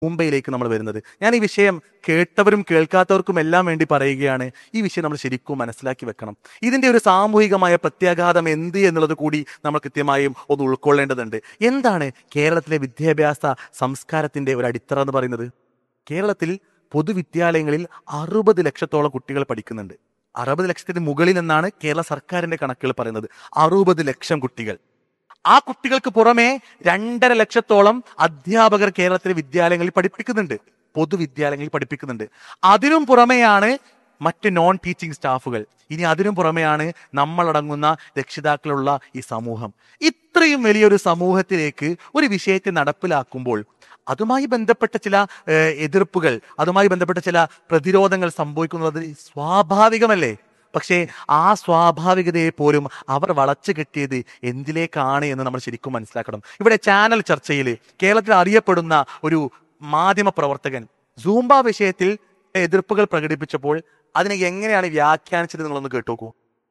മുംബൈയിലേക്ക് നമ്മൾ വരുന്നത് ഞാൻ ഈ വിഷയം കേട്ടവരും കേൾക്കാത്തവർക്കും എല്ലാം വേണ്ടി പറയുകയാണ് ഈ വിഷയം നമ്മൾ ശരിക്കും മനസ്സിലാക്കി വെക്കണം ഇതിന്റെ ഒരു സാമൂഹികമായ പ്രത്യാഘാതം എന്ത് എന്നുള്ളത് കൂടി നമ്മൾ കൃത്യമായും ഒന്ന് ഉൾക്കൊള്ളേണ്ടതുണ്ട് എന്താണ് കേരളത്തിലെ വിദ്യാഭ്യാസ സംസ്കാരത്തിന്റെ ഒരു അടിത്തറ എന്ന് പറയുന്നത് കേരളത്തിൽ പൊതുവിദ്യാലയങ്ങളിൽ അറുപത് ലക്ഷത്തോളം കുട്ടികൾ പഠിക്കുന്നുണ്ട് അറുപത് ലക്ഷത്തിന് മുകളിൽ എന്നാണ് കേരള സർക്കാരിന്റെ കണക്കുകൾ പറയുന്നത് അറുപത് ലക്ഷം കുട്ടികൾ ആ കുട്ടികൾക്ക് പുറമെ രണ്ടര ലക്ഷത്തോളം അധ്യാപകർ കേരളത്തിലെ വിദ്യാലയങ്ങളിൽ പഠിപ്പിക്കുന്നുണ്ട് പൊതുവിദ്യാലയങ്ങളിൽ പഠിപ്പിക്കുന്നുണ്ട് അതിനും പുറമെയാണ് മറ്റ് നോൺ ടീച്ചിങ് സ്റ്റാഫുകൾ ഇനി അതിനും പുറമെയാണ് നമ്മളടങ്ങുന്ന രക്ഷിതാക്കളുള്ള ഈ സമൂഹം ഇത്രയും വലിയൊരു സമൂഹത്തിലേക്ക് ഒരു വിഷയത്തെ നടപ്പിലാക്കുമ്പോൾ അതുമായി ബന്ധപ്പെട്ട ചില ഏഹ്, എതിർപ്പുകൾ അതുമായി ബന്ധപ്പെട്ട ചില പ്രതിരോധങ്ങൾ സംഭവിക്കുന്നത് സ്വാഭാവികമല്ലേ പക്ഷേ ആ സ്വാഭാവികതയെ പോലും അവർ വളച്ചു കെട്ടിയത് എന്തിലേക്കാണ് എന്ന് നമ്മൾ ശരിക്കും മനസ്സിലാക്കണം ഇവിടെ ചാനൽ ചർച്ചയിൽ കേരളത്തിൽ അറിയപ്പെടുന്ന ഒരു മാധ്യമ പ്രവർത്തകൻ സൂംബ വിഷയത്തിൽ എതിർപ്പുകൾ പ്രകടിപ്പിച്ചപ്പോൾ അതിനെ എങ്ങനെയാണ് വ്യാഖ്യാനിച്ചത് നിങ്ങളൊന്ന് കേട്ടോക്കൂ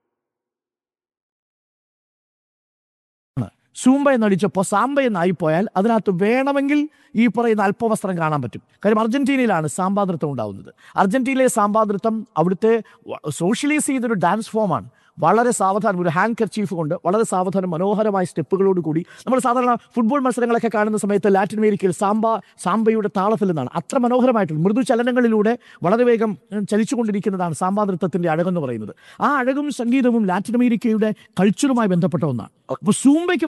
സൂംബ എന്നടിച്ചപ്പോൾ സാംബ എന്നായിപ്പോയാൽ അതിനകത്ത് വേണമെങ്കിൽ ഈ പറയുന്ന അല്പവസ്ത്രം കാണാൻ പറ്റും കാര്യം അർജന്റീനയിലാണ് സാമ്പാ നൃത്തം ഉണ്ടാവുന്നത് അർജന്റീനയിലെ സാമ്പാ നൃത്തം അവിടുത്തെ സോഷ്യലൈസ് ചെയ്തൊരു ഡാൻസ് ഫോമാണ് വളരെ സാവധാനം ഒരു ഹാൻഡ് കർച്ചീഫ് കൊണ്ട് വളരെ സാവധാനം മനോഹരമായ സ്റ്റെപ്പുകളോട് കൂടി നമ്മൾ സാധാരണ ഫുട്ബോൾ മത്സരങ്ങളൊക്കെ കാണുന്ന സമയത്ത് ലാറ്റിൻ അമേരിക്കയിൽ സാമ്പ സാമ്പയുടെ താളത്തിൽ നിന്നാണ് അത്ര മനോഹരമായിട്ടുള്ള മൃദു ചലനങ്ങളിലൂടെ വളരെ വേഗം ഉം, ചലിച്ചുകൊണ്ടിരിക്കുന്നതാണ് സാമ്പാ നൃത്തത്തിന്റെ അഴകെന്ന് പറയുന്നത് ആ അഴകും സംഗീതവും ലാറ്റിൻ അമേരിക്കയുടെ കൾച്ചറുമായി ബന്ധപ്പെട്ട ഒന്നാണ് അപ്പോൾ സൂംബയ്ക്ക്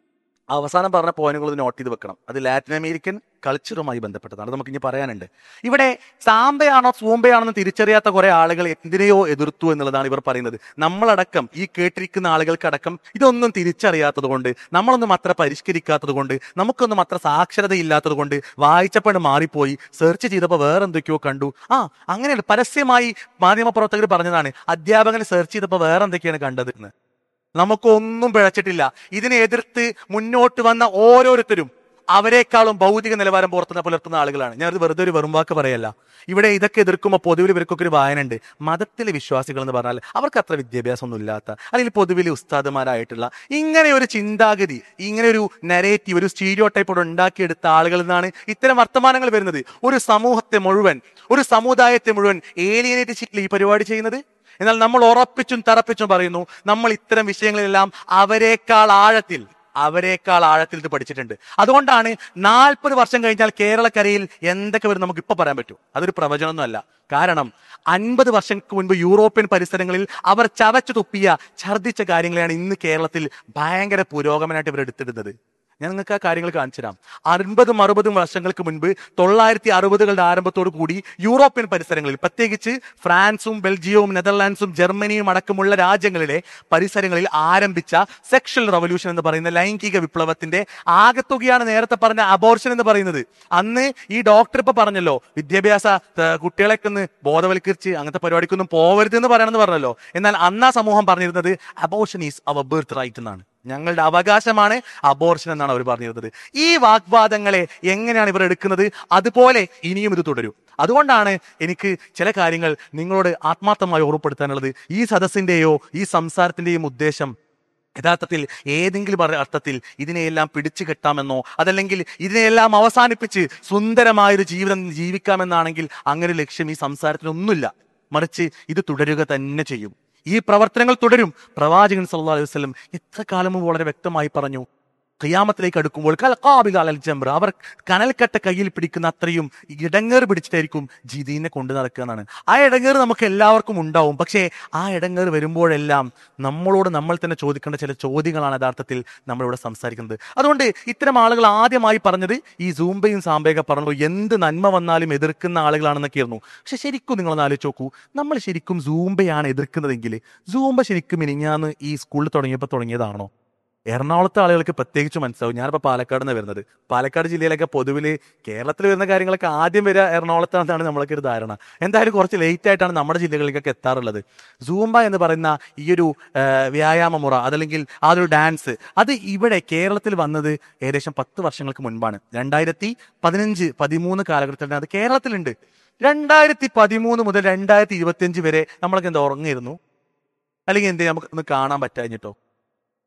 അവസാനം പറഞ്ഞ പോയിന്റുകൾ നോട്ട് ചെയ്ത് വെക്കണം അത് ലാറ്റിൻ അമേരിക്കൻ കൾച്ചറുമായി ബന്ധപ്പെട്ടതാണ് അത് നമുക്ക് ഇനി പറയാനുണ്ട് ഇവിടെ സാമ്പയാണോ സൂമ്പയാണോ എന്ന് തിരിച്ചറിയാത്ത കുറെ ആളുകൾ എന്തിനെയോ എതിർത്തു എന്നുള്ളതാണ് ഇവർ പറയുന്നത് നമ്മളടക്കം ഈ കേട്ടിരിക്കുന്ന ആളുകൾക്കടക്കം ഇതൊന്നും തിരിച്ചറിയാത്തത് കൊണ്ട് നമ്മളൊന്നും അത്ര പരിഷ്കരിക്കാത്തത് കൊണ്ട് നമുക്കൊന്നും അത്ര സാക്ഷരതയില്ലാത്തത് കൊണ്ട് വായിച്ചപ്പോൾ മാറിപ്പോയി സെർച്ച് ചെയ്തപ്പോൾ വേറെ എന്തൊക്കെയോ കണ്ടു ആ അങ്ങനെയല്ല പരസ്യമായി മാധ്യമപ്രവർത്തകർ പറഞ്ഞതാണ് അധ്യാപകൻ സെർച്ച് ചെയ്തപ്പോൾ വേറെ എന്തൊക്കെയാണ് കണ്ടത് എന്ന് നമുക്കൊന്നും പിഴച്ചിട്ടില്ല ഇതിനെ എതിർത്ത് മുന്നോട്ട് വന്ന ഓരോരുത്തരും അവരെക്കാളും ഭൗതിക നിലവാരം പുറത്തുനിന്ന് പുലർത്തുന്ന ആളുകളാണ് ഞാനത് വെറുതെ ഒരു വെറും വാക്ക് പറയല്ല ഇവിടെ ഇതൊക്കെ എതിർക്കുമ്പോൾ പൊതുവിൽ ഇവർക്കൊക്കെ ഒരു വായന ഉണ്ട് മതത്തിലെ വിശ്വാസികൾ എന്ന് പറഞ്ഞാൽ അവർക്ക് അത്ര വിദ്യാഭ്യാസമൊന്നും ഇല്ലാത്ത അല്ലെങ്കിൽ പൊതുവിൽ ഉസ്താദുമാരായിട്ടുള്ള ഇങ്ങനെ ഒരു ചിന്താഗതി ഇങ്ങനെ ഒരു നെറേറ്റീവ് ഒരു സ്റ്റീരിയോ ടൈപ്പോട് ഉണ്ടാക്കിയെടുത്ത ആളുകളിൽ നിന്നാണ് ഇത്തരം വർത്തമാനങ്ങൾ വരുന്നത് ഒരു സമൂഹത്തെ മുഴുവൻ ഒരു സമുദായത്തെ മുഴുവൻ ഏലിയനേറ്റ് ചെയ്യില്ല ഈ പരിപാടി ചെയ്യുന്നത് എന്നാൽ നമ്മൾ ഉറപ്പിച്ചും തറപ്പിച്ചും പറയുന്നു നമ്മൾ ഇത്തരം വിഷയങ്ങളിലെല്ലാം അവരെക്കാൾ ആഴത്തിൽ അവരെക്കാൾ ആഴത്തിൽ ഇത് പഠിച്ചിട്ടുണ്ട് അതുകൊണ്ടാണ് നാൽപ്പത് വർഷം കഴിഞ്ഞാൽ കേരളക്കരയിൽ എന്തൊക്കെ വരും നമുക്ക് ഇപ്പൊ പറയാൻ പറ്റും അതൊരു പ്രവചനമൊന്നുമല്ല കാരണം അൻപത് വർഷങ്ങൾക്ക് മുൻപ് യൂറോപ്യൻ പരിസരങ്ങളിൽ അവർ ചവച്ചു തുപ്പിയ ഛർദ്ദിച്ച കാര്യങ്ങളെയാണ് ഇന്ന് കേരളത്തിൽ ഭയങ്കര പുരോഗമനമായിട്ട് ഇവർ എടുത്തിടുന്നത് ഞാൻ നിങ്ങൾക്ക് ആ കാര്യങ്ങൾ കാണിച്ചു തരാം അൻപതും അറുപതും വർഷങ്ങൾക്ക് മുൻപ് തൊള്ളായിരത്തി അറുപതുകളുടെ ആരംഭത്തോടു കൂടി യൂറോപ്യൻ പരിസരങ്ങളിൽ പ്രത്യേകിച്ച് ഫ്രാൻസും ബെൽജിയവും നെതർലാൻഡ്സും ജർമ്മനിയും അടക്കമുള്ള രാജ്യങ്ങളിലെ പരിസരങ്ങളിൽ ആരംഭിച്ച സെക്ഷൽ റവല്യൂഷൻ എന്ന് പറയുന്ന ലൈംഗിക വിപ്ലവത്തിന്റെ ആകത്തുകയാണ് നേരത്തെ പറഞ്ഞ അബോർഷൻ എന്ന് പറയുന്നത് അന്ന് ഈ ഡോക്ടർ ഇപ്പൊ പറഞ്ഞല്ലോ വിദ്യാഭ്യാസ ഏർ, കുട്ടികളെയൊക്കെ ഒന്ന് ബോധവൽക്കരിച്ച് അങ്ങനത്തെ പരിപാടിക്കൊന്നും പോവരുത് എന്ന് പറയണമെന്ന് പറഞ്ഞല്ലോ എന്നാൽ അന്ന് ആ സമൂഹം പറഞ്ഞിരുന്നത് abortion is our birth right എന്നാണ് ഞങ്ങളുടെ അവകാശമാണ് അബോർഷൻ എന്നാണ് അവർ പറഞ്ഞിരുന്നത് ഈ വാഗ്വാദങ്ങളെ എങ്ങനെയാണ് ഇവർ എടുക്കുന്നത് അതുപോലെ ഇനിയും ഇത് തുടരും അതുകൊണ്ടാണ് എനിക്ക് ചില കാര്യങ്ങൾ നിങ്ങളോട് ആത്മാർത്ഥമായി ഓർമ്മപ്പെടുത്താനുള്ളത് ഈ സദസ്സിന്റെയോ ഈ സംസാരത്തിന്റെയും ഉദ്ദേശം യഥാർത്ഥത്തിൽ ഏതെങ്കിലും ഒരു അർത്ഥത്തിൽ ഇതിനെയെല്ലാം പിടിച്ചു കെട്ടാമെന്നോ അതല്ലെങ്കിൽ ഇതിനെയെല്ലാം അവസാനിപ്പിച്ച് സുന്ദരമായൊരു ജീവിതം ജീവിക്കാമെന്നാണെങ്കിൽ അങ്ങനെ ഒരു ലക്ഷ്യം ഈ സംസാരത്തിനൊന്നുമില്ല മറിച്ച് ഇത് തുടരുക തന്നെ ചെയ്യും ഈ പ്രവർത്തനങ്ങൾ തുടരും പ്രവാചകൻ സല്ലല്ലാഹു അലൈഹി വസല്ലം എത്ര കാലം മുമ്പ് വളരെ വ്യക്തമായി പറഞ്ഞു ഖിയാമത്തിലേക്ക് അടുക്കുമ്പോൾ കൽഖാബിൽ അലൽ ജംറ അവർ കനൽക്കട്ട കയ്യിൽ പിടിക്കുന്ന അത്രയും ഇടങ്ങേറ് പിടിച്ചിട്ടായിരിക്കും ജിദീനെ കൊണ്ടു നടക്കുക എന്നാണ് ആ ഇടങ്ങേറ് നമുക്ക് എല്ലാവർക്കും ഉണ്ടാവും പക്ഷേ ആ ഇടങ്ങേറ് വരുമ്പോഴെല്ലാം നമ്മളോട് നമ്മൾ തന്നെ ചോദിക്കേണ്ട ചില ചോദ്യങ്ങളാണ് യഥാർത്ഥത്തിൽ നമ്മളിവിടെ സംസാരിക്കുന്നത് അതുകൊണ്ട് ഇത്തരം ആളുകൾ ആദ്യമായി പറഞ്ഞത് ഈ സൂംബയും സാമ്പയൊക്കെ പറഞ്ഞു എന്ത് നന്മ വന്നാലും എതിർക്കുന്ന ആളുകളാണെന്നൊക്കെയായിരുന്നു പക്ഷെ ശരിക്കും നിങ്ങളൊന്ന് ആലോചിച്ച് നോക്കൂ നമ്മൾ ശരിക്കും സൂംബയാണ് എതിർക്കുന്നതെങ്കിൽ സൂംബ ശരിക്കും മിനിഞ്ഞാന്ന് ഈ സ്കൂളിൽ തുടങ്ങിയപ്പോൾ തുടങ്ങിയതാണോ എറണാകുളത്തെ ആളുകൾക്ക് പ്രത്യേകിച്ച് മനസ്സിലാവും ഞാനിപ്പോൾ പാലക്കാട് നിന്ന് വരുന്നത് പാലക്കാട് ജില്ലയിലൊക്കെ പൊതുവിൽ കേരളത്തിൽ വരുന്ന കാര്യങ്ങളൊക്കെ ആദ്യം വരിക എറണാകുളത്താണെന്നാണ് നമ്മളൊക്കെ ഒരു ധാരണ എന്തായാലും കുറച്ച് ലേറ്റ് ആയിട്ടാണ് നമ്മുടെ ജില്ലകളിലേക്കൊക്കെ എത്താറുള്ളത് സൂംബ എന്ന് പറയുന്ന ഈ ഒരു ആ, വ്യായാമ മുറ അതല്ലെങ്കിൽ ആ ഒരു ഡാൻസ് അത് ഇവിടെ കേരളത്തിൽ വന്നത് ഏകദേശം പത്ത് വർഷങ്ങൾക്ക് മുൻപാണ് രണ്ടായിരത്തി പതിനഞ്ച് പതിമൂന്ന് കാലഘട്ടത്തിൽ അത് കേരളത്തിലുണ്ട് രണ്ടായിരത്തി പതിമൂന്ന് മുതൽ രണ്ടായിരത്തി ഇരുപത്തിയഞ്ച് വരെ നമ്മളൊക്കെ എന്താ ഉറങ്ങിയിരുന്നു അല്ലെങ്കിൽ എന്തേ നമുക്ക് ഒന്ന് കാണാൻ പറ്റാഞ്ഞിട്ടോ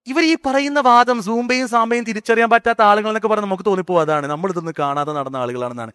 ഇവർ ഈ പറയുന്ന വാദം സൂംബയും സാമ്പയും തിരിച്ചറിയാൻ പറ്റാത്ത ആളുകൾ എന്നൊക്കെ പറഞ്ഞ് നമുക്ക് തോന്നിപ്പോ അതാണ് നമ്മൾ ഇതൊന്നും കാണാതെ നടന്ന ആളുകളാണെന്നാണ്